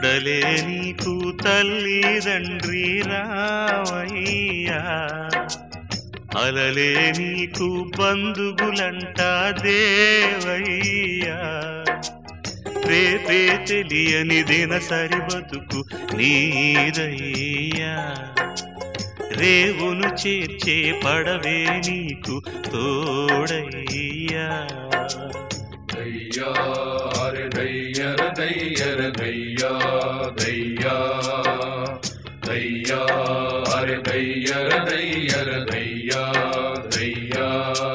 కడలే నీకు తల్లిదండ్రి రామయ్యా అలలే నీకు బంధువులంట దేవయ్యా రేపే తెలియని దినసరి బతుకు నీదయ్యా రేవును చేర్చే పడవే నీకు తోడయ్యా దయ్యా అరే దయ్యర దయ్యర దయ్యా దయ్యా దయ్యా అరే దయ్యర దయ్యర దయ్యా దయ్యా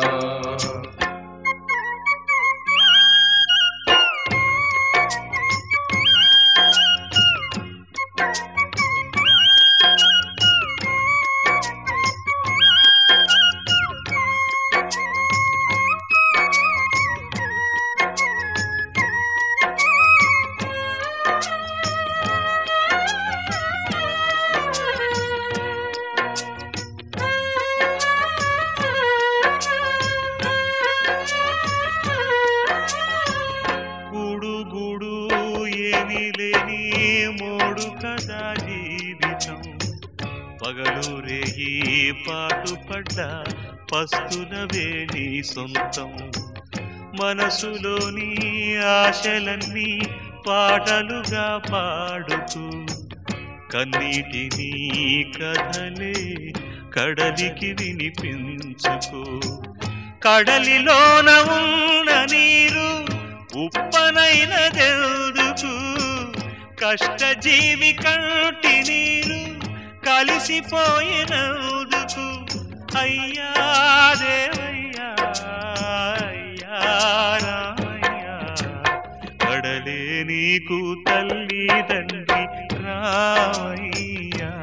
గూడు గూడు ఏమీ లేని మోడు కదా జీవితం పగలు రేగి పాటు పడ్డ పస్తులవే నీ సొంతం మనసులోని ఆశలన్నీ పాటలుగా పాడుతూ కన్నీటిని కథలే కడలికి వినిపించుకో కడలిలోన ఉన్న నీరు ఉప్పనైనదెందుకు కష్టజీవి కంటి నీరు కలిసిపోయినందుకు అయ్యా దేవయ్యా అయ్యా రామయ్యా కడలే నీకు తల్లి తండ్రి రామయ్యా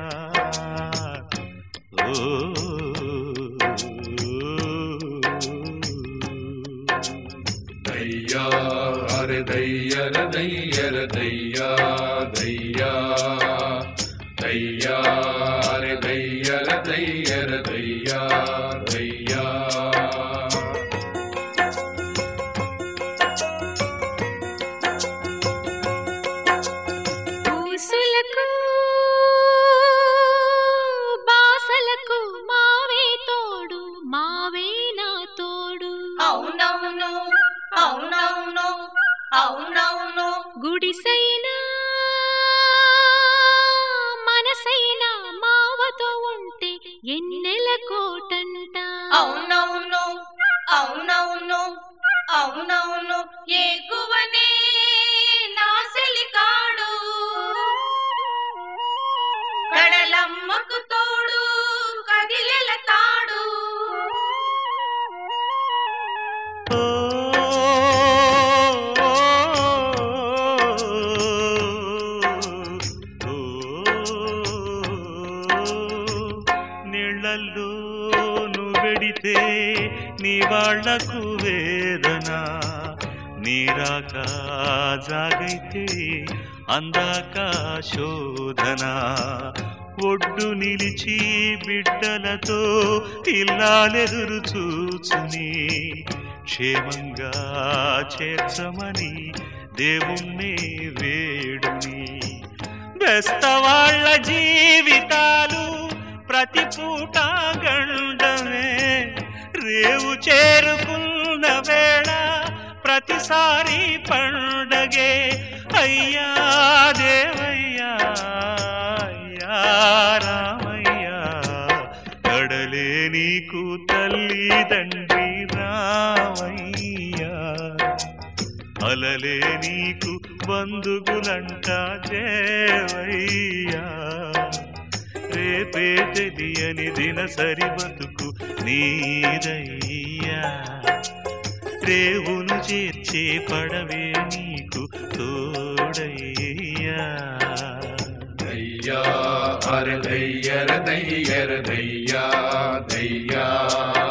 ఓ దయ్యా అరే దయ్యర దయ్యర దయ్యా దయ్యా దయ్యా అరే దయ్యర దయ్యర దయ్యా దయ్యా పూసులకు బాసలకు మావే తోడు మావే నా తోడు అవునవును అవునవును అవునవును గుడిసైనా మనసైనా మావతో ఉంటే ఎన్నెల కోటంట అవునవును అవునవును అవునవును ఎక్కువనే నా సెలికాడు కడలమ్మకు తోడు కదిలెల తాడు ఓ నీళ్ళల్లో నువ్వెడితే నీ వాళ్లకు వేదన నీరాక జాగైతే అందాక శోధన ఒడ్డు నిలిచి బిడ్డలతో ఇల్లాలెదురు చూచుని క్షేమంగా చేర్చమని దేవుణ్ణి వేడుని బెస్తవాళ్ల జీవితాలు ప్రతి పూట గండమే రేవు చేరుకున్న వేళ ప్రతిసారి పండగే అయ్యా దేవయ్యా అయ్యా రామయ్యా కడలే నీకు తల్లిదండ్రి రామయ్యా అలలే నీకు బంధువులంట దేవయ్యా రేపే తెలియని దినసరి బతుకు నీదయ్యా రేవును చేర్చే పడవే నీకు తోడయ్యా దయ్యా అరే దయ్యర దయ్యర దయ్యా దయ్యా